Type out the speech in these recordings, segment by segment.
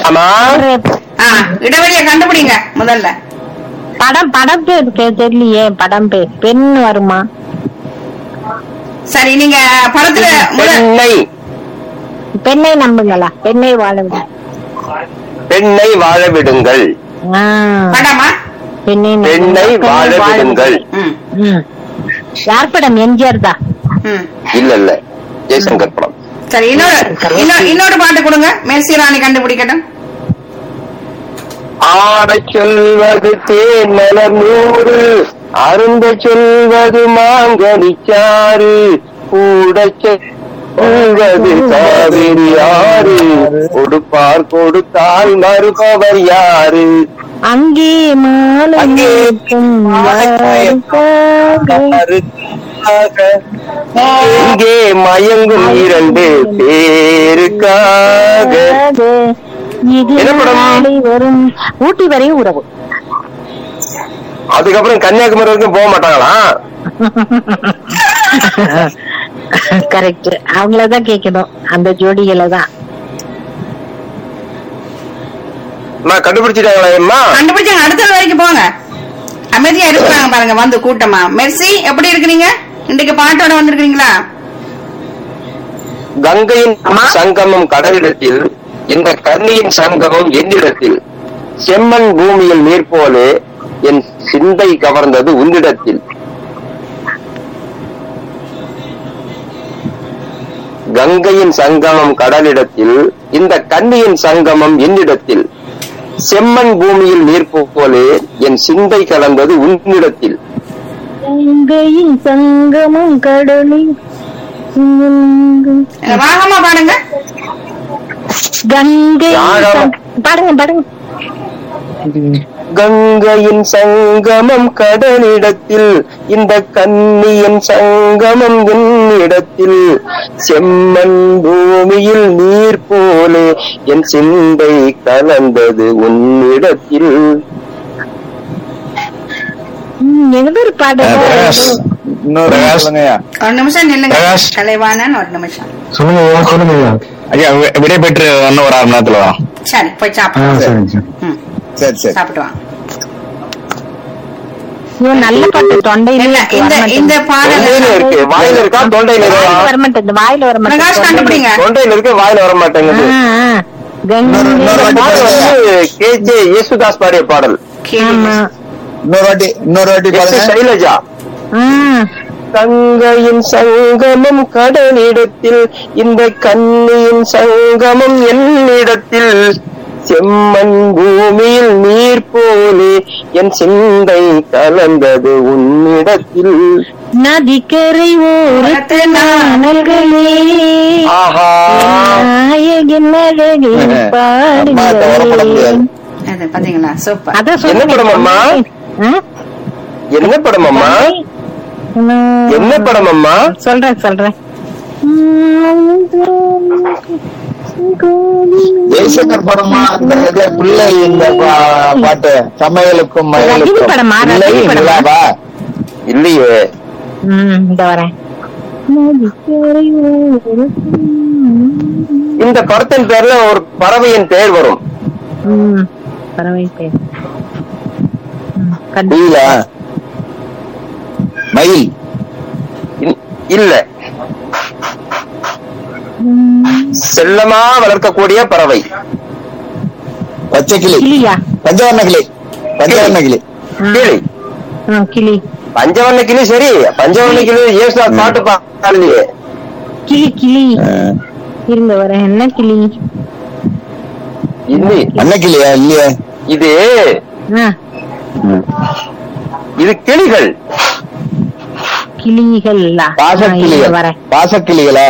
ஆமா ஆ, இடைவெளியை கண்டுபிடிங்க முதல்ல படம் படம் பேர் தெ- தெரியலையே படம் பேர் பெண் வருமா சரி நீங்க படத்துல முதல் பெண்ணை பெண்ணை நம்புங்களா பெண்ணை வாழுங்க பெண்ணை வாழ விடுங்கள் ஆ, படமா பெண்ணை நம்புங்கள். பெண்ணை வாழ பெண்ணை விடுங்கள் ம் ம். யார் படம் எம்ஜிஆர் தான் ம் இல்ல இல்ல ஜெய்சங்கர் படம் சரி இன்னொரு இன்னொரு இன்னொரு பாட்டு கொடுங்க மேர்சி ராணி கண்டுபிடிக்கட்டும் ஆடச் சொல்வது தேனலர் நூறு அருந்த சொல்வது மாங்கனிச்சாறு கூடச் சொல்வது காவிரி ஆறு கொடுப்பார் கொடுத்தால் மறுபவர் யாரு அங்கே மாலை அங்கே இருக்கும் யாருக்காக? இங்கே மயங்கும் இரண்டு பேருக்காக இது என்ன படம்? நாளை வரும் ஊட்டி வரை உறவு அதுக்கப்புறம் கன்னியாகுமரி வரைக்கும் போக மாட்டாங்களா கரெக்ட் அவங்களதான் கேட்கணும் அந்த ஜோடிகளை தான் அம்மா கண்டுபிடிச்சிட்டாங்களா அம்மா கண்டுபிடிச்சாங்க அடுத்தது வரைக்கும் போங்க அமைதியா இருக்கிறாங்க பாருங்க வந்து கூட்டமா மெர்சி எப்படி இருக்கிறீங்க இன்றைக்கு பாட்டோட வந்திருக்கீங்களா கங்கையின் சங்கமம் கடலிடத்தில் இந்த கன்னியின் சங்கமம் என்னிடத்தில் செம்மண் பூமியில் நீர் போலே என் சிந்தை கவர்ந்தது உன்னிடத்தில் கங்கையின் சங்கமம் கடலிடத்தில் இந்த கன்னியின் சங்கமம் என்னிடத்தில் செம்மண் பூமியில் நீர் போலே என் சிந்தை கலந்தது உன்னிடத்தில் கங்கையின் சங்கமம் கடலில் வாகமா பாருங்க கங்கை ராகம். சங்- பாடுங்க பாடுங்க கங்கையின் சங்கமம் கடலிடத்தில் இந்த கன்னியின் சங்கமம் என்னிடத்தில் செம்மண் பூமியில் நீர் போலே என் சிந்தை கலந்தது உன்னிடத்தில் ம், ஏதோ ஒரு பாடல் பிரகாஷ் இன்னொரு சொல்லுங்கய்யா ஒரு நிமிஷம் நில்லுங்க பிரகாஷ். கலைவாணன் ஒரு நிமிஷம் சொல்லுங்க சொல்லுங்க ஐயா வி- விடை பெற்று இன்னும் ஒரு அரை மணி நேரத்துல வரோம் சரி போய் ஆ சாப்பிடுவோம் சரிங்க சார் ம், சரி சரி சாப்பிட்டு வாங்க இவன் நல்ல பாட்டு தொண்டையில இல்ல இந்த இந்த பாடல் தொண்டையில இருக்கு வாயில இருக்கா தொண்டையில வாயில இருக்கா வர மாட்டேங்குது வாயில வர பிரகாஷ் மாட்டேங்குது கண்டுபிடிங்க தொண்டையில இருக்கு வாயில வர மாட்டேங்குது ஆ, ஆ. கங்கை இன்னொரு- இன்னொரு வாட்டி பாடல் பாருங்க. வந்து கே ஜே யேசுதாஸ் பாடிய பாடல் ஆமா இன்னொரு வாட்டி இன்னொரு வாட்டி எஸ் பாருங்க சைலஜா ஆ. கங்கையின் சங்கமம் கடலிடத்தில் இந்த கன்னியின் சங்கமம் என்னிடத்தில் செம்மண் பூமியில் நீர் போலே என் சிந்தை கலந்தது உன்னிடத்தில் நதிக்கரை ஓரத்து நாணல்களே ஆஹா நாயகன் அழகை அம்மா, இதை வரப்பட முடியாது. பாடுகிறேன் அது பாத்தீங்களா சூப்பர் அதான் என்ன சொன்னேன். படம் அம்மா? ஆ? என்ன படம் அம்மா நான் என்ன படம் அம்மா சொல்றேன் சொல்றேன் ஜெய்சங்கர் படமா அந்த இது பிள்ளை இந்த பா- பாட்டு சமையலுக்கும் ரஜினி மயலுக்கும் படமா? பிள்ளை ரஜினி படமா? நிலாவா இல்லையே ம் இந்த வரேன் நதிக்கரை ஓரத்து இந்த படத்தின் பேர்ல ஒரு பறவையின் பெயர் வரும் ம் பறவை பேர் ம், கண்டு- புரியல மயில் இ- இல்ல செல்லமா வளர்க்கக்கூடிய பறவை பச்சை கிளி கிளியா பஞ்சவர்ண கிளி பஞ்சவர்ண கிளி ஆ. கிளி ஆ, கிளி பஞ்சவர்ண கிளி சரி பஞ்சவர்ண கிளி ஏசுதாஸ் பாட்டு பாடலையே கிளி கிளி ஆ. இருங்க வரேன் என்ன கிளி இல்லை அன்ன கிளியா இல்லையே இது ஆ, இது கிளிகள் கிளிகள் பாசக்கிளிகள் வரேன் பாசக்கிளிகளா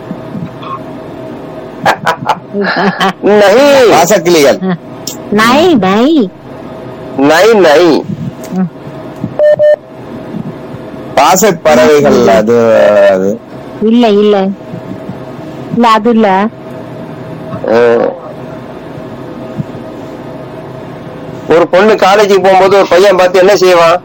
நை பாசக்கிளிகள் நை நை நை நை பாச பறவைகள் அது அது இல்ல இல்ல இல்ல அது இல்ல அஹ், ஒரு பொண்ணு காலேஜுக்கு போகும்போது ஒரு பையன் பார்த்து என்ன செய்வான்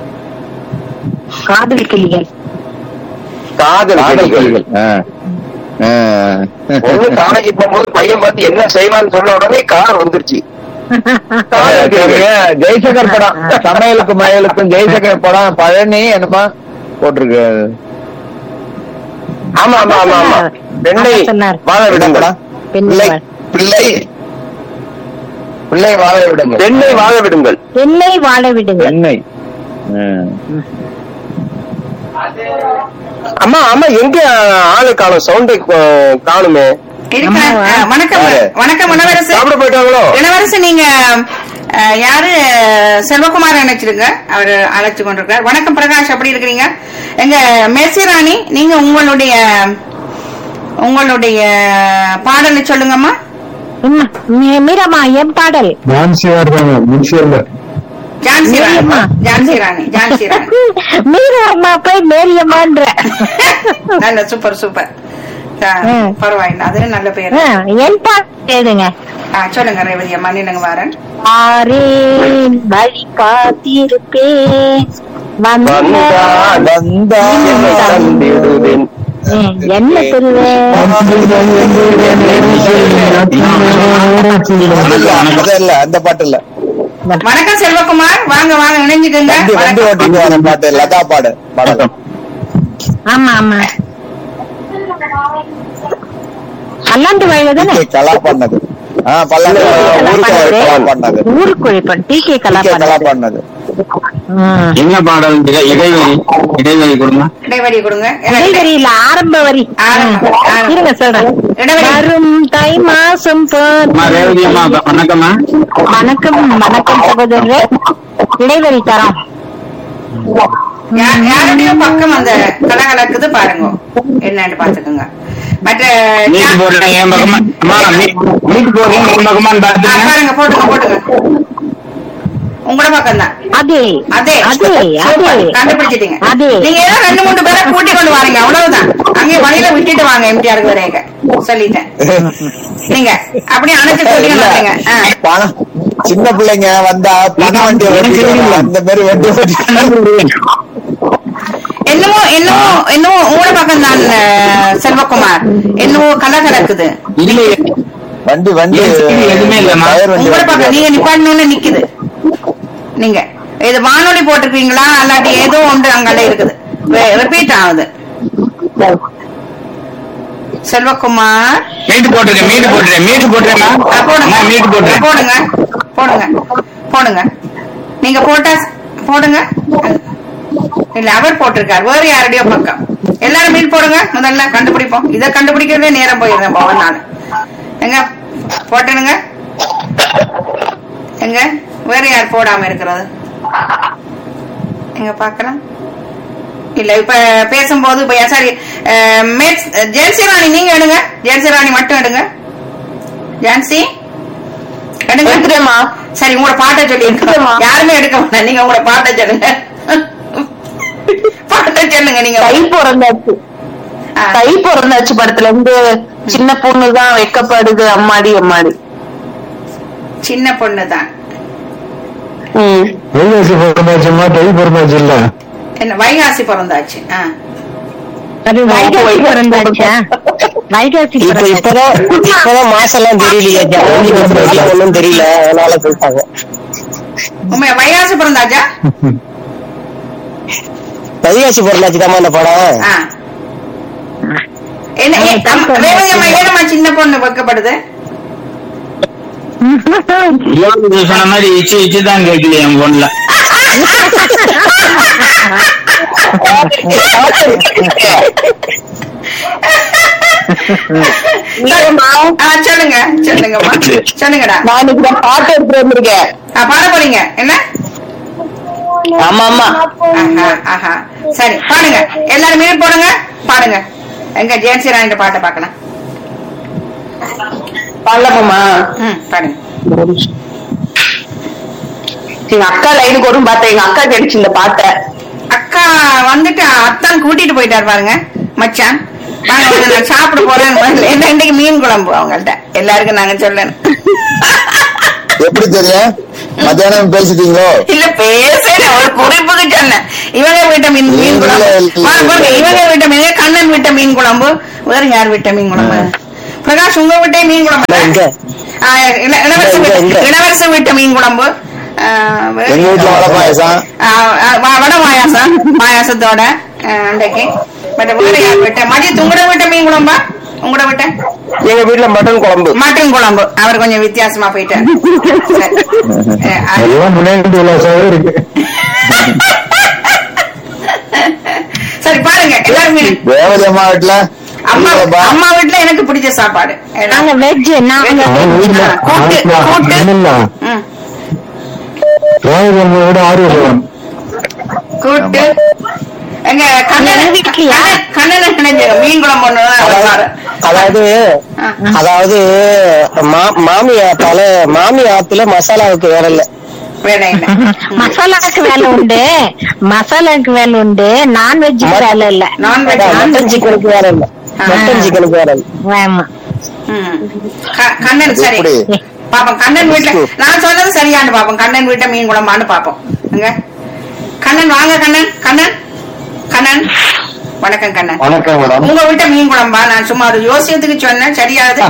காதல் கிளிகள் காதல் காதல் கிளிகள் கிளிகள் ஆ. பொண்ணு காலேஜ் போகும்போது பையன் பார்த்து என்ன செய்வான்னு சொன்ன உடனே கார் வந்துருச்சு ஜெய்சங்கர் படம் சமையலுக்கு மயலுக்கும் ஜெய்சங்கர் படம் பழனி என்னமா போட்டிருக்கு ஆமா ஆமா ஆமா ஆமா பெண்ணை அதான் சொன்னார். வாழ என்ன விடுங்கள் படம் பெண்ணை பிள்ளை வாழ- பிள்ளை பிள்ளை வாழ விடுங்க பெண்ணை வாழ விடுங்கள் என்னை வாழ விடுங்க பெண்ணை அம்மா அம்மா எங்க ஆளு காணும் சவுண்டை காணுமே இருக்கிறேன். ஆமாவா? ஆ, வணக்கம் யாரு? வணக்கம் இளவரசு சாப்பிட போயிட்டாங்களோ இளவரசு நீங்க ஆ, யாரு செல்வகுமார் நினைச்சிருங்க அவர் அழைச்சு கொண்டிருக்கார் வணக்கம் பிரகாஷ் எப்படி இருக்கிறீங்க எங்க மேசி ராணி நீங்க உங்களுடைய உங்களுடைய பாடலை சொல்லுங்கம்மா என்ன மீ- மீரம்மா என் பாடல் நான்சியார் தாங்க முன்சியர்ல ஜான்சி ராணி மேரியம்மா. ஜான்சி ராணி ஜான்சி ராணி மீரம்மா போய் மேரியம்மான்ற நல்ல சூப்பர் சூப்பர் ஆ, ம். பரவாயில்ல அது நல்ல பேர் ஆ, என் பாடல் கேளுங்க ஆ, சொல்லுங்க ரேவதி அம்மா நின்னுங்க வாரன் ஆரேன் வழி காத்திருப்பேன் வந்தால் வந்தா என்னை தந்திடுவேன் ம், என்ன சொல்லுவேன் அது இல்ல அந்த பாட்டு இல்ல வணக்கம் செல்வகுமார் வாங்க வாங்க இணைஞ்சுக்கோங்க வண்டி வண்டி வணக்கம். ஓட்டிட்டு வர பாட்டு லதா பாடு பாடலாம் ஆமா ஆமா பல்லாண்டு வயது தானே டி கே கலா பண்ணது ஆ பல்லாண்டு ஊருக்கு கலா பண்ணது ஊருக்குழிப்பன் T K Kala T K Kala பண்ணது பண்ணது ம். என்ன பாடல் இடை- இடைவெளி இடைவெளி கொடுங்க இடைவெளி கொடுங்க எனக்கு இடைவெளி இல்ல ஆரம்ப வரி ஆரம்ப வரி, ம். ஆரம்ப. இருங்க சொல்றேன் இடைவெளி. வரும் தை மாசம் அம்மா ரேவதி அம்மா போது வணக்கம்மா வணக்கம் வணக்கம் சகோதரரே இடைவெளி தரம் யா- யாருடைய பக்கம் அந்த கலகலக்குது பாருங்க என்னன்னு பாத்துக்கோங்க மற்ற மீட்டு போடுறேன் என் பக்கமா அம்மா மீ- மீட்டு போடுறேன் என் பக்கமான்னு ஆ, பாத்துங்க பாருங்க போட்டுங்க போட்டுங்க உங்களோட பக்கம் தான் அதே அதே அதே சூப்பர். அதே கண்டுபிடிச்சிட்டீங்க அதே நீங்க ஏதோ ரெண்டு மூணு பேரை கூட்டி கொண்டு வாரீங்க அவ்வளவுதான் அங்கே வழியில விட்டுட்டு வாங்க எம்ஜிஆருக்கு வரையக சொல்லிட்டேன் நீங்க அப்படியே அணைச்சு சொல்லி இல்ல, வந்துங்க ஆ. பணம் சின்ன பிள்ளைங்க வந்தா பண வண்டி ஓட்டிட்டு வரும். அந்த மாதிரி வண்டி ஓட்டி என்னமோ என்னமோ என்னமோ உங்களோட பக்கம் தான் செல்வகுமார் என்னமோ கலகலக்குது இல்லையே வண்டி வண்டி என் சைடு எதுவுமே இல்லைம்மா. டயர் வண்டி உங்களோட பக்கம் நீங்க ஓட்டிட்டு நிப்பாட்டணும்னு நிக்குது நீங்க இது வானொலி போட்டிருக்கீங்களா அல்லாட்டி ஏதோ ஒன்று அங்கெல்லாம் இருக்குது ரிப்பீட் ஆகுது செல்வகுமார் மீட்டு போட்டுருக்கேன் மீட்டு போட்டுறேன் மீட்டு போட்டுறேம்மா ஆ, போடுங்க அம்மா மீட்டு போட்டுறேன் போடுங்க போடுங்க போடுங்க நீங்க போட்டா போடுங்க இல்ல அவர் போட்டிருக்காரு வேற யாருடையோ பக்கம் எல்லாரும் மீட் போடுங்க முதல்ல கண்டுபிடிப்போம் இதை கண்டுபிடிக்கிறதே நேரம் போயிருந்தேன் பவன் நாள் எங்க போட்டுடுங்க எங்க வேற யார் போடாம இருக்கிறது எங்க பாக்கலாம் இல்ல இப்ப பேசும்போது இப்ப சாரி ஜெயன்சி ராணி நீங்க எடுங்க ஜெயன்சி ராணி மட்டும் எடுங்க ஜான்சி எடுங்க சரி உங்களோட பாட்டை சொல்லி எடுக்கலாமா யாருமே எடுக்க மாட்டேன் நீங்க உங்களோட பாட்டை சொல்லுங்க பாட்டை சொல்லுங்க நீங்க தை பிறந்தாச்சு ஆ. தை பிறந்தாச்சு படத்துல இருந்து சின்ன பொண்ணுதான் வெக்கப்படுது அம்மாடி அம்மாடி சின்ன பொண்ணு தான் ம் வைகாசி பிறந்தாச்சுமா தை பிறந்தாச்சு இல்ல என்ன வைகாசி பிறந்தாச்சு ஆ. அது வைகாசி பிறந்தாச்சா வைகாசி இப்ப பிறந்தாச்சு இப்பதான் இப்பதான் மாசம் எல்லாம் தெரியலையே ஜனவரி பிப்ரவரி ஒண்ணும் தெரியல அதனால சொல்லிட்டாங்க உண்மையா வைகாசி பிறந்தாச்சா பதிகாசி பிறந்தாச்சு தான் இந்த படம் ஆ. என்ன ஏ, அம்மா, ரேவதி அம்மா ஏனம்மா சின்ன பொண்ணு வைக்கப்படுது இளவரசி சொன்ன மாதிரி இச்சு இச்சு தான் கேட்கல என் போன்ல ஆ, சொல்லுங்க சொல்லுங்கம்மா சொல்லுங்கடா நான் இன்னைக்கு தான் பாட்டு எடுத்துட்டு வந்திருக்கேன் ஆ, பாட போறீங்க என்ன ஆமா ஆமா ஆஹா, ஆஹா. சரி பாடுங்க எல்லாரும் மீட் போடுங்க பாடுங்க எங்க ஜெயன்சி ராணிட்ட பாட்டை பார்க்கலாம் பாடலாமா ம் பாடுங்க எங்க அக்கா லைனுக்கு வரும் பார்த்தேன் எங்க அக்கா கிடைச்சு இந்த பாட்டை அக்கா வந்துட்டு அத்தான் கூட்டிட்டு போயிட்டார் பாருங்க மச்சான் வாங்க வந்து நான் சாப்பிட போறேன் முதல்ல. என்ன இன்னைக்கு மீன் குழம்பு அவங்கள்ட்ட எல்லாருக்கும் நாங்க சொல்லணும் எப்படி தெரியும் மத்தியானம் பேசிட்டீங்களோ இல்ல பேசல ஒரு குறிப்புக்கு சொன்னேன் இவங்க வீட்ட மீன் மீன் குழம்பு இல்ல, இல்ல, வா, பாருங்க, இல்ல. இவங்க வீட்ட மீன் கண்ணன் வீட்ட மீன் குழம்பு வேற யார் வீட்ட மீன் குழம்பு பிரகாஷ் உங்க வீட்டே மீன் குழம்பு நான் இங்க. ஆ, இள- இளவரசன் இங்க, வீட்டு- இங்க. இளவரசன் வீட்டு மீன் குழம்பு ஆ, வேற- எங்க வீட்டுல வடை பாயசம் ஆ, ஆ, வ- வடை பாயாசம் பாயாசத்தோட ஆ, அன்றைக்கு பட் வேற யார் வீட்ட மதியத்து உங்களோட வீட்ட மீன் குழம்பா உங்களோட வீட்ட எங்க வீட்டுல மட்டன் குழம்பு மட்டன் குழம்பு அவர் கொஞ்சம் வித்தியாசமா போயிட்டார் சரி. ஆ, அது- எல்லாம் முன்னேறி விலாசாவே இருக்கு சரி பாருங்க எல்லாருமே ரேவதி அம்மா வீட்டுல அம்மா இல்லப்பா. அம்மா வீட்டுல எனக்கு பிடிச்ச சாப்பாடு நாங்க வெஜ் நாங்க அவங்க வீட்டுல கூட்டு, கூட்டு. இல்ல ம், ராயகர்ம விட ஆரியபவன் கூட்டு எங்க கண்ணன் எங்க வீட்லயா? கண்ணன் நினைஞ்ச மீன் குழம்பு ஒண்ணு வைப்பாரு. அதாவது ஆ. அதாவது மா- மாமி ஆத்தால மாமி ஆத்துல மசாலாவுக்கு வேற இல்ல வேலை இல்ல மசாலாக்கு வேலை உண்டு மசாலாக்கு வேலை உண்டு நான்வெஜ்ஜுக்கு வேலை இல்ல நான்வெஜ் மட்டன் சிக்கனுக்கு வேற இல்ல மட்டன் சிக்கனுக்கு வேற இல்ல ஆமா ம். க- கண்ணன் சரி எப்படி? பாப்போம் கண்ணன் வீட்டுல நான் சொன்னது சரியான்னு பாப்போம் கண்ணன் வீட்டை மீன் குழம்பான்னு பாப்போம் எங்க கண்ணன் வாங்க கண்ணன் கண்ணன் கண்ணன் வணக்கம் கண்ணன் வணக்கம் மேடம் உங்க வீட்டை மீன் குழம்பா நான் சும்மா ஒரு யோசியத்துக்கு சொன்னேன் சரியாது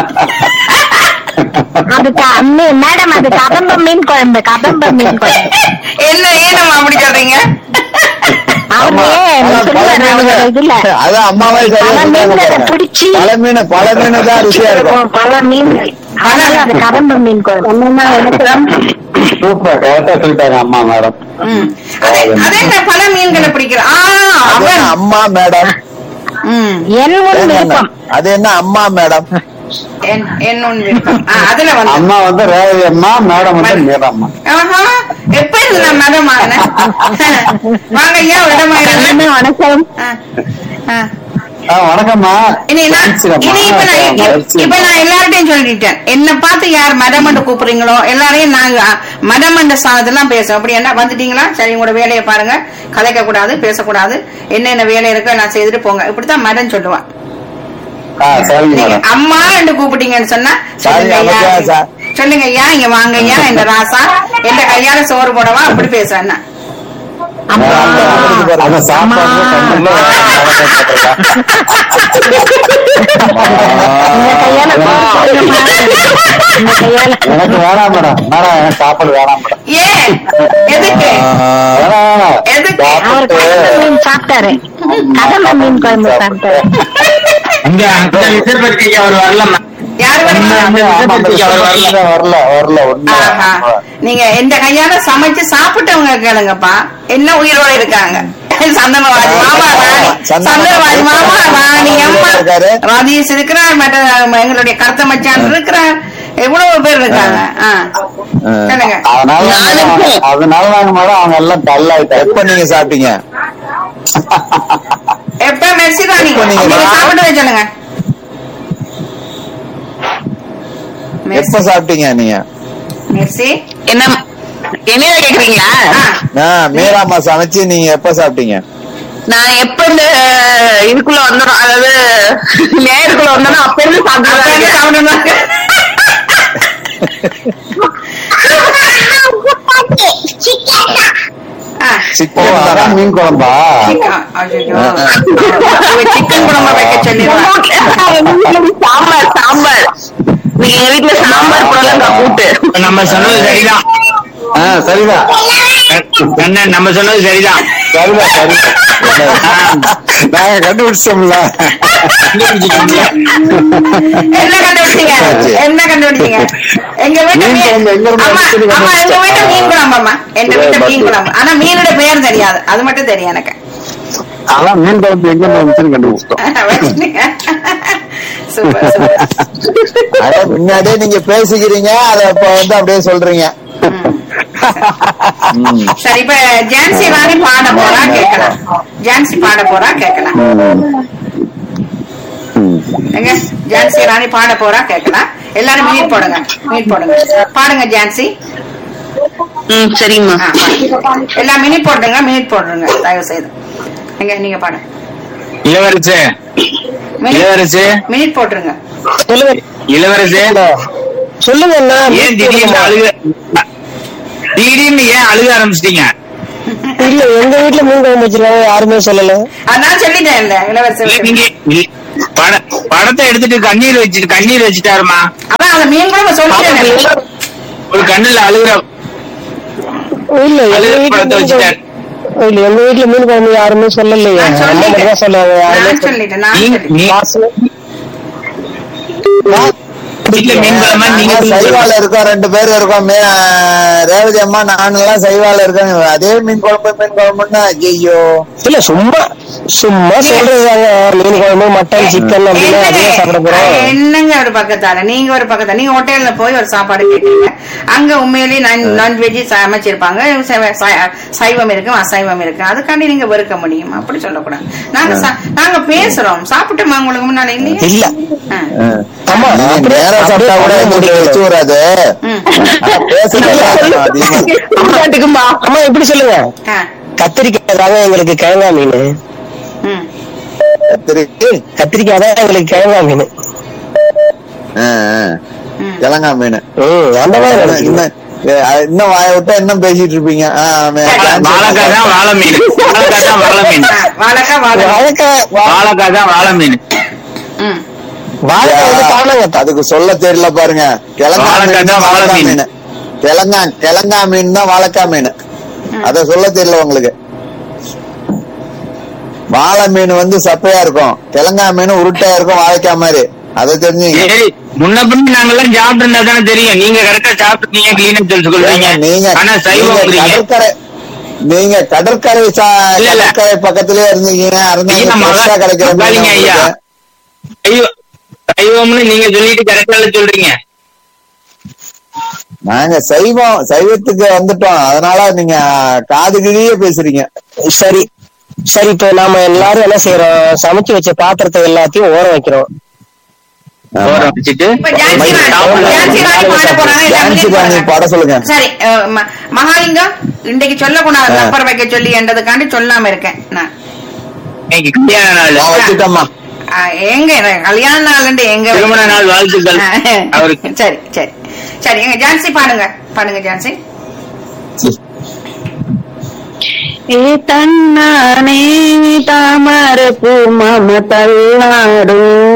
அது க- மீ- மேடம் அது கதம்ப மீன் குழம்பு கதம்ப மீன் குழம்பு என்ன ஏனம்மா அப்படி சொல்றீங்க அவரு அதான் பல சொல்லுவாரு மீனுங்க. அவரோட இதுல அதான் அம்மாவே சரியா பல சொல்றாங்க மீன்களை பாருங்க. பிடிச்சி பல மீன் பல மீன் தான் ருசியா இருக்கும் பல மீன் அதனால அது கதம்ப மீன் குழம்பு எனக்கு சூப்பர் கரெக்டா சொல்லிட்டாங்க அம்மா மேடம் ம். அதே அதே நான் பல மீன்களை பிடிக்கிறேன் ஆ அது அவன் என்ன அம்மா மேடம் ம். என் முன் ஏங்க அண்ணா? விருப்பம் அது என்ன அம்மா மேடம் என் என் ஒன்று விருப்பம் ஆ, அதுல வந்து அம்மா வந்து ரேவதி அம்மா மேடம் வந்து மீரம்மா ஆஹா எப்ப இருந்து நான் மதம் ஆகினேன் வாங்க ஐயா இடமாயிரம் வணக்கம் ஆ, வணக்கம்மா இனி நான் மன்னிச்சிடம்மா. இனி இப்ப நான் இப்ப- மன்னிச்சிடம்மா. இப்ப நான் எல்லார்ட்டையும் சொல்லிட்டேன் என்ன பார்த்து யார் மதமண்டு கூப்பிடுறீங்களோ எல்லாரையும் நாங்க மதமண்ட சாதத்தெல்லாம் பேசுவோம் அப்படி என்ன வந்துட்டீங்களா சரி உங்களோட வேலையை பாருங்க கலைக்க கூடாது பேசக்கூடாது என்னென்ன வேலை இருக்கோ நான் செய்துட்டு போங்க இப்படித்தான் மதம் சொல்லுவான் ஆ சரிங்க நீங்க மேடம் அம்மா என்று கூப்பிட்டீங்கன்னு சொன்னா சாரி, சொல்லுங்க ஐயா அமைச்சா, சார். சொல்லுங்க ஐயா இங்க வாங்க ஐயா இந்த ராசா எந்த கையால சோறு போடவா அப்படி பேசுவேன் நான். அத சாப்பாடு கண்டிப்பா இந்த கையால போடுமா? இந்த கையால எனக்கு வேணாம் மேடம் மேடம் எனக்கு சாப்பாடு வேணாம் மேடம் ஏன் எதுக்கு வேணாம் வேணாம் எதுக்கு அவர் கதம்ப மீன் சாப்பிட்டாரு கதம்ப மீன் குழம்பு சாப்பிட்டாரு இங்க அந்த விசைப்பத்திரிக்கை அவர் வரலம்மா யாரு உண்மை வரீங்க வந்து ஆமா, இந்த விசைப்பத்திரிக்கை வரல வரல உண்மை ஆஹா. நீங்க எந்த கையால சமைச்சு சாப்பிட்டவங்க கேளுங்கப்பா என்ன உயிரோட இருக்காங்க சந்தனவாஜி மாமா ராணி சந்தனவாஜி மாமா ராணி அம்மா இருக்காரு. ராதீஷ் இருக்கிறார் மற்ற எங்களுடைய கருத்த மச்சான் இருக்கிறார் எவ்வளவு பேர் இருக்காங்க ஆ. சொல்லுங்க அதனால நாளைக்கு அதனால நாங்க மேடம் அவங்க எல்லாம் டல்லாயிட்டாங்க எப்ப நீங்க சாப்பிட்டீங்க எப்ப மெர்சி ராணி எப்ப நீங்க நீங்க சாப்பிட்டு சொல்லுங்க எப்ப சாப்பிட்டீங்க நீங்க மெர்சி என்ன என்னைய கேக்குறீங்களா ஆ. ஆ, மீராம்மா சமைச்சு நீங்க எப்ப சாப்பிட்டீங்க நான் எப்ப இந்த இதுக்குள்ள வந்தனோ அதாவது நேருக்குள்ள வந்தனோ அப்ப இருந்து அப்ப என்ன சாப்பிட்டு சாப்பிடணும் ஆ. சிக்கன் தானா? அதான் மீன் குழம்பா சிக்கன். ஐயையோ. ஆ, ஆ. இவ சிக்கன் குழம்பு வைக்க சொல்லிடுவா சாம்பார் சாம்பார் நீங்க எங்க வீட்டுல சாம்பார் புடலங்காய் கூட்டு நம்ம சொன்னது சரிதான் ஆ சரிதான் கண்ணன் நம்ம சொன்னது சரிதான் சரிதான் சரிதான் நாங்க கண்டுபிடிச்சோம்ல என்ன கண்டுபிடிச்சீங்க என்ன கண்டுபிடிச்சீங்க எங்க வீட்டு மீன் மீன் குழம்பு எங்க இருந்து அம்மா வந்துச்சுன்னு அம்மா எங்க வீட்டு மீன் குழம்பு அம்மா எங்க வீட்டு சரி, மீன் குழம்பு ஆனா மீனோட பெயர் தெரியாது அது மட்டும் தெரியும் எனக்கு அதான் மீன் குழம்பு எங்க இருந்து வந்துச்சுன்னு கண்டுபிடிச்சிட்டோம் வச்சுட்டீங்க. சூப்பர் சூப்பர் அட முன்னாடியே நீங்க பேசிக்கிறீங்க அத இப்ப வந்து அப்படியே சொல்றீங்க ம். சரி இப்ப ஜான்சி ராணி பாட போறா கேட்கலாம் ஜான்சி பாட போறா கேட்கலாம் எங்க ஜான்சி ராணி பாட போறா கேட்கலாம் எல்லாரும் மீட் போடுங்க மீட் போடுங்க பாடுங்க ஜான்சி ம் சரிங்கம்மா ஆ, பாடுங்க. எல்லாம் மினிட் போடுங்க மினிட் போடுங்க தயவு செய்து எங்க நீங்க பாடுங்க இளவரசு இளவரசு மினிட் போட்டுருங்க சொல்லுங்க இளவரசு சொல்லுங்க அண்ணா ஏன் திடீர்னு அழுக திடீர்னு ஏன் அழுக ஆரம்பிச்சிட்டீங்க இல்ல எங்க வீட்டுல மீன் குழம்பு வச்சிருக்காங்க யாருமே சொல்லல அதான் சொல்லிட்டேன் இல்ல இல்ல, இளவரசர் நீங்க இல்ல, பட- படத்தை எடுத்துட்டு கண்ணீர் வச்சுட்டு கண்ணீர் வச்சுட்டாருமா அதான் அந்த மீன் குழம்பு சொல்லிட்டேன் ஒரு கண்ணுல அழுகுற இல்ல எங்க அழுகுற வீட்டுல படத்தை மீன் வச்சுட்டாரு குழம்பு- இல்ல எங்க வீட்டுல மீன் குழம்பு யாருமே சொல்லலையே நான் அம்மா மட்டும் தான் சொல்லுவாங்க யாருமே சொல்லிட்டேன் நான் சொல்லிட்டேன் நான் நீ- சொல்லிட்டேன் நீ- வீட்டுல மீன் குழம்பா நீங்க நாங்க சைவால இருக்கோம் ரெண்டு பேரும் இருக்கோம் மே- ரேவதி அம்மா நானெல்லாம் சைவால இருக்கோம் அதே மீன் குழம்பு மீன் குழம்புன்னா ஐயோ இல்ல சும்மா சும்மா சொல்றதுதாங்க மீன் குழம்பு மட்டன் சிக்கன் அப்படின்னா அதே சாப்பிட போறோம் என்னங்க ஒரு பக்கத்தால நீங்க ஒரு பக்கத்தால நீங்க ஹோட்டல்ல போய் ஒரு சாப்பாடு கேட்டீங்க அங்க உண்மையிலேயே நான்வெஜ் சமைச்சிருப்பாங்க சைவ- சை- சைவம் இருக்கும் அசைவம் இருக்கும் அதுக்காண்டி நீங்க வெறுக்க முடியும் அப்படி சொல்லக்கூடாது நாங்க சா- நாங்க பேசுறோம் சாப்பிட்டோமா உங்களுக்கு முன்னால இல்லையா இல்ல ஆ. ஆமா நீங்க அப்படியே நேரா சாப்பிட்டா கூட அப்படியே எங்களுக்கு முடியாது. வச்சு வராது ம். ஆனா பேசுறது அதிகமா இருக்கு. காட்டுக்கும்பா அம்மா இப்படி சொல்லுங்க ஆ. கத்திரிக்காய் தாங்க எங்களுக்கு கிழங்கா மீன் ம். கத்திரிக்கு கத்திரிக்காய் தான் எங்களுக்கு கிழங்கா மீன் ஆ, ஆ. ம். கிழங்கா மீன் ம் அந்த மாதிரி நினைச்சுக்கோங்க. இன்னும் ஏ, அஹ், இன்னும் வாய விட்டா இன்னும் பேசிட்டு இருப்பீங்க ஆ, மே- வாழைக்காய் தான் வாழை மீன் வாழைக்காய் தான் வாழை மீன் ஆ, வாழைக்காய் வாழை வாழைக்காய் வா- வாழைக்காய் தான் வாழை மீன் ம். வாழைக்காய் வந்து காணாங்க அதுக்கு சொல்ல தெரியல பாருங்க கிழங்கா வாழைக்காய் மீன் தான் தான் வாழை வாழைக்காய் மீன். மீன் கிழங்கா கிழங்கா மீன் தான் வாழைக்காய் மீன் அத சொல்ல தெரியல உங்களுக்கு வாழை மீன் வந்து சப்பையா இருக்கும் கிழங்கா மீன் உருட்டையா இருக்கும் வாழைக்காய் மாதிரி அதை தெரிஞ்சுங்க சரி முன்ன பின்ன நாங்கெல்லாம் சாப்பிட்டு இருந்தா தானே தெரியும் நீங்க கரெக்டா சாப்பிட்டுருக்கீங்க கிளீனா தெரிஞ்சு கொள்வீங்க ஏங்க, நீங்க ஆனா நீங்க சைவம் கடற்கரை நீங்க கடற்கரை சா- இல்ல, இல்ல. கடற்கரை பக்கத்திலே இருந்தீங்க ஐயா, அருந்தாங்க மகா- ஃப்ரெஷ்ஷா கிடைக்கிற மீன் மகாலிங்க ஐயா. உங்களுக்கு. சைவ- சைவம்னு நீங்க சொல்லிட்டு கரெக்டா சொல்றீங்க நாங்க சைவம் சைவத்துக்கு வந்துட்டோம் அதனால நீங்க காது கிழியே பேசுறீங்க சரி சரி இப்போ நாம எல்லாரும் என்ன செய்யறோம் சமைச்சு வச்ச பாத்திரத்தை எல்லாத்தையும் ஓரம் வைக்கிறோம் ஓர வச்சுட்டு இப்ப ஜான்சி ராணி ஜான்சி ராணி பாட போறாங்க எல்லாம் ஜான்சி வெளியே ராணி போறாங்க. பாட சொல்லுங்க சரி அஹ், ம- மகாலிங்கம் இன்றைக்கு சொல்லக்கூடாது ஆ. நம்பர் வைக்க சொல்லி என்றதுக்காண்டி சொல்லாம இருக்கேன் நான் இன்னைக்கு கல்யாண நாள் நான் வச்சுட்டோம்மா ஆ, எங்க எனக்கு கல்யாண நாள் எங்க திருமண நாள் வாழ்த்துக்கள் அவருக்கு சரி சரி சரி எங்க ஜான்சி பாடுங்க பாடுங்க ஜான்சி ఏ తన్నానే తామర పూమమ తల్లాడు